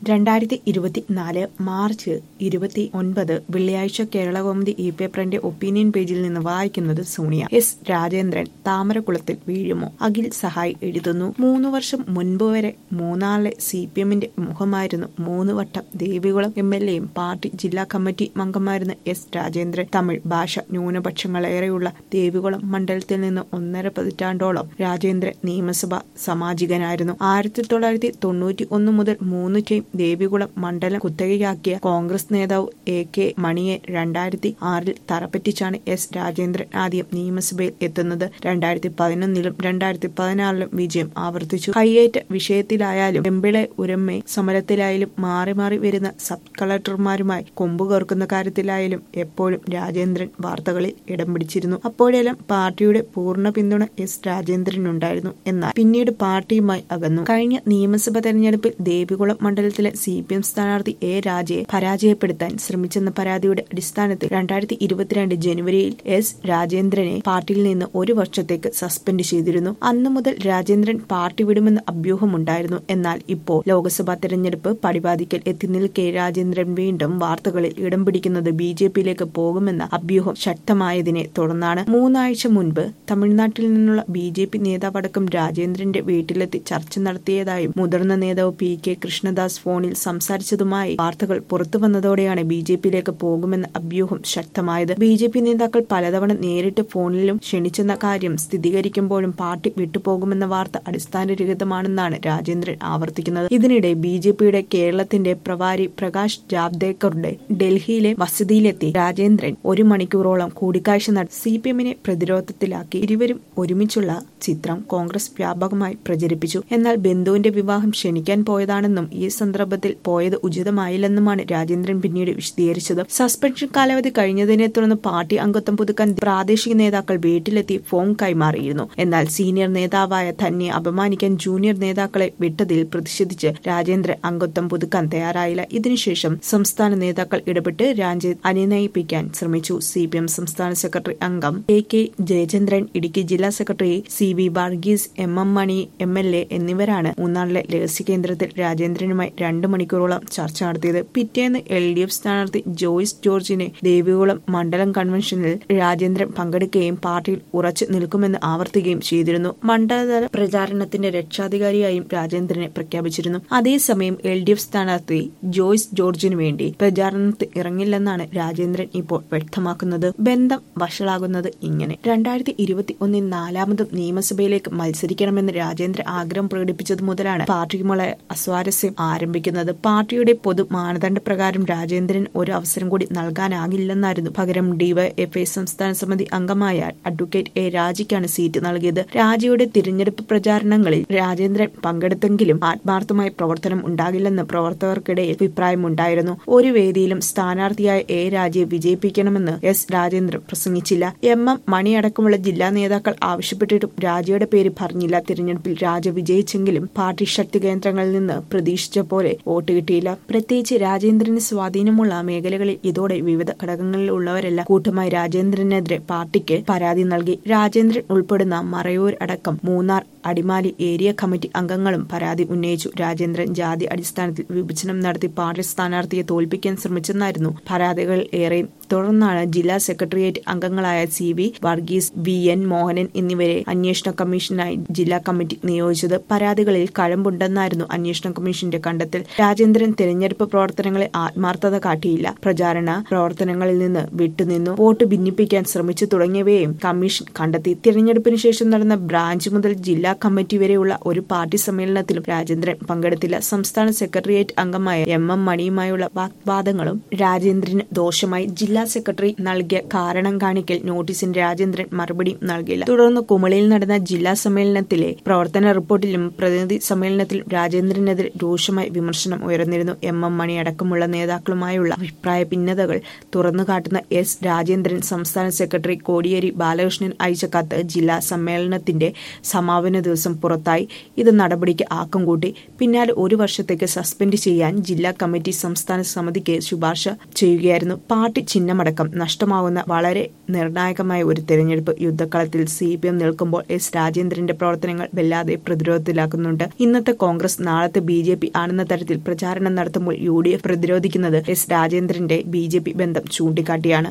രണ്ടായിരത്തി ഇരുപത്തിനാല് മാർച്ച് ഇരുപത്തി ഒൻപത് വെള്ളിയാഴ്ച കേരളകൗമുദി ഇ പേപ്പറിന്റെ ഒപ്പീനിയൻ പേജിൽ നിന്ന് വായിക്കുന്നത് സോണിയ എസ് രാജേന്ദ്രൻ താമരക്കുളത്തിൽ വീഴുമോ അഖിൽ സഹായ് എഴുതുന്നു മൂന്ന് വർഷം മുൻപ് വരെ മൂന്നാറിലെ സി പി എമ്മിന്റെ മുഖമായിരുന്നു മൂന്ന് വട്ടം ദേവികുളം എം എൽ എയും പാർട്ടി ജില്ലാ കമ്മിറ്റി അംഗമായിരുന്ന എസ് രാജേന്ദ്രൻ തമിഴ് ഭാഷ ന്യൂനപക്ഷങ്ങളേറെയുള്ള ദേവികുളം മണ്ഡലത്തിൽ നിന്ന് ഒന്നര പതിറ്റാണ്ടോളം രാജേന്ദ്രൻ നിയമസഭ സാമാജികനായിരുന്നു ആയിരത്തി തൊള്ളായിരത്തി തൊണ്ണൂറ്റി ഒന്ന് മുതൽ മൂന്ന് ടൈം ദേവികുളം മണ്ഡലം കുത്തകയാക്കിയ കോൺഗ്രസ് നേതാവ് എ കെ മണിയെ രണ്ടായിരത്തി ആറിൽ തറപ്പറ്റിച്ചാണ് എസ് രാജേന്ദ്രൻ ആദ്യം നിയമസഭയിൽ എത്തുന്നത് രണ്ടായിരത്തി പതിനൊന്നിലും രണ്ടായിരത്തി പതിനാറിലും വിജയം ആവർത്തിച്ചു കയ്യേറ്റ വിഷയത്തിലായാലും എമ്പിളെ ഉരമ്മെ സമരത്തിലായാലും മാറി മാറി വരുന്ന സബ് കളക്ടർമാരുമായി കൊമ്പു കോർക്കുന്ന കാര്യത്തിലായാലും എപ്പോഴും രാജേന്ദ്രൻ വാർത്തകളിൽ ഇടം പിടിച്ചിരുന്നു അപ്പോഴെല്ലാം പാർട്ടിയുടെ പൂർണ്ണ പിന്തുണ എസ് രാജേന്ദ്രനുണ്ടായിരുന്നു എന്നാൽ പിന്നീട് പാർട്ടിയുമായി അകന്നു കഴിഞ്ഞ നിയമസഭാ തെരഞ്ഞെടുപ്പിൽ ദേവികുളം മണ്ഡലത്തിലെ സി പി എം സ്ഥാനാർത്ഥി എ രാജയെ പരാജയപ്പെടുത്താൻ ശ്രമിച്ചെന്ന പരാതിയുടെ അടിസ്ഥാനത്തിൽ രണ്ടായിരത്തി ഇരുപത്തിരണ്ട് ജനുവരിയിൽ എസ് രാജേന്ദ്രനെ പാർട്ടിയിൽ നിന്ന് ഒരു വർഷത്തേക്ക് സസ്പെൻഡ് ചെയ്തിരുന്നു അന്നു മുതൽ രാജേന്ദ്രൻ പാർട്ടി വിടുമെന്ന് അഭ്യൂഹമുണ്ടായിരുന്നു എന്നാൽ ഇപ്പോൾ ലോക്സഭാ തെരഞ്ഞെടുപ്പ് പടിവാതിക്കൽ എത്തി നിൽക്കെ രാജേന്ദ്രൻ വീണ്ടും വാർത്തകളിൽ ഇടം പിടിക്കുന്നത് ബി ജെ പിയിലേക്ക് പോകുമെന്ന അഭ്യൂഹം ശക്തമായതിനെ തുടർന്നാണ് മൂന്നാഴ്ച മുൻപ് തമിഴ്നാട്ടിൽ നിന്നുള്ള ബി ജെ പി നേതാവടക്കം രാജേന്ദ്രന്റെ വീട്ടിലെത്തി ചർച്ച നടത്തിയതായും മുതിർന്ന നേതാവ് പി കെ കൃഷ്ണദാസ് ഫോണിൽ സംസാരിച്ചതുമായി വാർത്തകൾ പുറത്തു വന്നതോടെയാണ് ബി ജെ പിയിലേക്ക് പോകുമെന്ന അഭ്യൂഹം ശക്തമായത് ബി ജെ പി നേതാക്കൾ പലതവണ നേരിട്ട് ഫോണിലും ക്ഷണിച്ചെന്ന കാര്യം സ്ഥിരീകരിക്കുമ്പോഴും പാർട്ടി വിട്ടുപോകുമെന്ന വാർത്ത അടിസ്ഥാനരഹിതമാണെന്നാണ് രാജേന്ദ്രൻ ആവർത്തിക്കുന്നത് ഇതിനിടെ ബി ജെ പിയുടെ കേരളത്തിന്റെ പ്രഭാരി പ്രകാശ് ജാവ്ദേക്കറുടെ ഡൽഹിയിലെ വസതിയിലെത്തി രാജേന്ദ്രൻ ഒരു മണിക്കൂറോളം കൂടിക്കാഴ്ച നടത്തി സി പി എമ്മിനെ പ്രതിരോധത്തിലാക്കി ഇരുവരും ഒരുമിച്ചുള്ള ചിത്രം കോൺഗ്രസ് വ്യാപകമായി പ്രചരിപ്പിച്ചു എന്നാൽ ബന്ധുവിന്റെ വിവാഹം ക്ഷണിക്കാൻ പോയതാണെന്നും ഈ സന്ദർഭത്തിൽ പോയത് ഉചിതമായില്ലെന്നുമാണ് രാജേന്ദ്രൻ പിന്നീട് വിശദീകരിച്ചത് സസ്പെൻഷൻ കാലാവധി കഴിഞ്ഞതിനെ തുടർന്ന് പാർട്ടി അംഗത്വം പുതുക്കാൻ പ്രാദേശിക നേതാക്കൾ വീട്ടിലെത്തി ഫോൺ കൈമാറിയിരുന്നു എന്നാൽ സീനിയർ നേതാവായ തന്നെ അപമാനിക്കാൻ ജൂനിയർ നേതാക്കളെ വിട്ടതിൽ പ്രതിഷേധിച്ച് രാജേന്ദ്രൻ അംഗത്വം പുതുക്കാൻ തയ്യാറായില്ല ഇതിനുശേഷം സംസ്ഥാന നേതാക്കൾ ഇടപെട്ട് രാജ്യത്ത് അനുനയിപ്പിക്കാൻ ശ്രമിച്ചു സി പി എം സംസ്ഥാന സെക്രട്ടറി അംഗം എ കെ ജയചന്ദ്രൻ ഇടുക്കി ജില്ലാ secretary C V Varghese M M Mani M L A എന്നിവരാണ് മൂന്നാറിലെ രഹസ്യ കേന്ദ്രത്തിൽ രാജേന്ദ്രനുമായി രണ്ടു മണിക്കൂറോളം ചർച്ച നടത്തിയത് പിറ്റേന്ന് എൽ ഡി എഫ് സ്ഥാനാർത്ഥി ജോയ്സ് ജോർജിനെ ദേവികുളം മണ്ഡലം കൺവെൻഷനിൽ രാജേന്ദ്രൻ പങ്കെടുക്കുകയും പാർട്ടിയിൽ ഉറച്ചു നിൽക്കുമെന്ന് ആവർത്തിക്കുകയും ചെയ്തിരുന്നു മണ്ഡലതല പ്രചാരണത്തിന്റെ രക്ഷാധികാരിയായും രാജേന്ദ്രനെ പ്രഖ്യാപിച്ചിരുന്നു അതേസമയം എൽ ഡി എഫ് സ്ഥാനാർത്ഥി ജോയ്സ് ജോർജിനു വേണ്ടി പ്രചാരണത്തിൽ ഇറങ്ങില്ലെന്നാണ് രാജേന്ദ്രൻ ഇപ്പോൾ വ്യക്തമാക്കുന്നത് ബന്ധം വഷളാകുന്നത് ഇങ്ങനെ രണ്ടായിരത്തി ഇരുപത്തി ഒന്നിൽ നാലാമതും നിയമസഭയിലേക്ക് മത്സരിക്കണമെന്ന് രാജേന്ദ്രൻ ആഗ്രഹം പ്രകടിപ്പിച്ചത് മുതലാണ് പാർട്ടിയുമുള്ള അസ്വാരസ്യം ആരംഭിക്കുന്നത് പാർട്ടിയുടെ പൊതു മാനദണ്ഡ പ്രകാരം രാജേന്ദ്രൻ ഒരു അവസരം കൂടി നൽകാനാകില്ലെന്നായിരുന്നു പകരം ഡിവൈഎഫ്ഐ സംസ്ഥാന സമിതി അംഗമായ അഡ്വക്കേറ്റ് എ രാജിക്കാണ് സീറ്റ് നൽകിയത് രാജിയുടെ തിരഞ്ഞെടുപ്പ് പ്രചാരണങ്ങളിൽ രാജേന്ദ്രൻ പങ്കെടുത്തെങ്കിലും ആത്മാർത്ഥമായ പ്രവർത്തനം ഉണ്ടാകില്ലെന്ന് പ്രവർത്തകർക്കിടയിൽ അഭിപ്രായമുണ്ടായിരുന്നു ഒരു വേദിയിലും സ്ഥാനാർത്ഥിയായ എ രാജയെ വിജയിപ്പിക്കണമെന്ന് എസ് രാജേന്ദ്രൻ പ്രസംഗിച്ചില്ല എം എം മണിയടക്കമുള്ള ജില്ലാ നേതാക്കൾ ആവശ്യപ്പെട്ടിട്ടും രാജയുടെ പേര് പറഞ്ഞില്ല തിരഞ്ഞെടുപ്പിൽ രാജ വിജയിച്ചെങ്കിലും പാർട്ടി ശക്തി കേന്ദ്രങ്ങളിൽ നിന്ന് പ്രതീക്ഷിച്ച പോലെ വോട്ട് കിട്ടിയില്ല പ്രത്യേകിച്ച് രാജേന്ദ്രന് സ്വാധീനമുള്ള മേഖലകളിൽ ഇതോടെ വിവിധ ഘടകങ്ങളിൽ ഉള്ളവരെല്ലാം കൂട്ടമായി രാജേന്ദ്രനെതിരെ പാർട്ടിക്ക് പരാതി നൽകി രാജേന്ദ്രൻ ഉൾപ്പെടുന്ന മറയൂർ അടക്കം മൂന്നാർ അടിമാലി ഏരിയ കമ്മിറ്റി അംഗങ്ങളും പരാതി ഉന്നയിച്ചു രാജേന്ദ്രൻ ജാതി അടിസ്ഥാനത്തിൽ വിഭജനം നടത്തി പാർട്ടി സ്ഥാനാർത്ഥിയെ തോൽപ്പിക്കാൻ ശ്രമിച്ചെന്നായിരുന്നു പരാതികൾ ഏറെയും തുടർന്നാണ് ജില്ലാ സെക്രട്ടേറിയറ്റ് അംഗങ്ങളായ C V Varghese V N Mohanan എന്നിവരെ അന്വേഷണ കമ്മീഷനായി ജില്ലാ കമ്മിറ്റി നിയോഗിച്ചത് പരാതികളിൽ കഴമ്പുണ്ടെന്നായിരുന്നു അന്വേഷണ കമ്മീഷന്റെ കണ്ടെത്തൽ രാജേന്ദ്രൻ തെരഞ്ഞെടുപ്പ് പ്രവർത്തനങ്ങളെ ആത്മാർത്ഥത കാട്ടിയില്ല പ്രചാരണ പ്രവർത്തനങ്ങളിൽ നിന്ന് വിട്ടുനിന്നു വോട്ട് ഭിന്നിപ്പിക്കാൻ ശ്രമിച്ചു തുടങ്ങിയവയും കമ്മീഷൻ കണ്ടെത്തി തിരഞ്ഞെടുപ്പിന് ശേഷം നടന്ന ബ്രാഞ്ച് മുതൽ ജില്ലാ കമ്മിറ്റി വരെയുള്ള ഒരു പാർട്ടി സമ്മേളനത്തിലും രാജേന്ദ്രൻ പങ്കെടുത്തില്ല സംസ്ഥാന സെക്രട്ടേറിയറ്റ് അംഗമായ എം എം മണിയുമായുള്ള വാഗ്വാദങ്ങളും രാജേന്ദ്രന് ദോഷമായി ജില്ലാ സെക്രട്ടറി നൽകിയ കാരണം കാണിക്കൽ നോട്ടീസിന് രാജേന്ദ്രൻ മറുപടി നൽകില്ല തുടർന്ന് കുമളിയിൽ നടന്ന ജില്ലാ സമ്മേളനത്തിലെ പ്രവർത്തന റിപ്പോർട്ടിലും പ്രതിനിധി സമ്മേളനത്തിലും രാജേന്ദ്രനെതിരെ രൂക്ഷമായ വിമർശനം ഉയർന്നിരുന്നു എം എം മണി അടക്കമുള്ള നേതാക്കളുമായുള്ള അഭിപ്രായ ഭിന്നതകൾ തുറന്നുകാട്ടുന്ന എസ് രാജേന്ദ്രൻ സംസ്ഥാന സെക്രട്ടറി കോടിയേരി ബാലകൃഷ്ണൻ അയച്ച കത്ത് ജില്ലാ സമ്മേളനത്തിന്റെ സമാപന ദിവസം പുറത്തായി ഇത് നടപടിക്ക് ആക്കം കൂട്ടി പിന്നാലെ ഒരു വർഷത്തേക്ക് സസ്പെൻഡ് ചെയ്യാൻ ജില്ലാ കമ്മിറ്റി സംസ്ഥാന സമിതിക്ക് ശുപാർശ ചെയ്യുകയായിരുന്നു പാർട്ടി ചിഹ്നമടക്കം നഷ്ടമാവുന്ന വളരെ നിർണായകമായ ഒരു തെരഞ്ഞെടുപ്പ് യുദ്ധക്കളത്തിൽ സി പി എം നിൽക്കുമ്പോൾ എസ് രാജേന്ദ്രന്റെ പ്രവർത്തനങ്ങൾ വല്ലാതെ പ്രതിരോധത്തിലാക്കുന്നുണ്ട് ഇന്നത്തെ കോൺഗ്രസ് നാളത്തെ ബി ജെ പി ആണെന്ന തരത്തിൽ പ്രചാരണം നടത്തുമ്പോൾ യു ഡി എഫ് പ്രതിരോധിക്കുന്നത് എസ് രാജേന്ദ്രന്റെ ബി ജെ പി ബന്ധം ചൂണ്ടിക്കാട്ടിയാണ്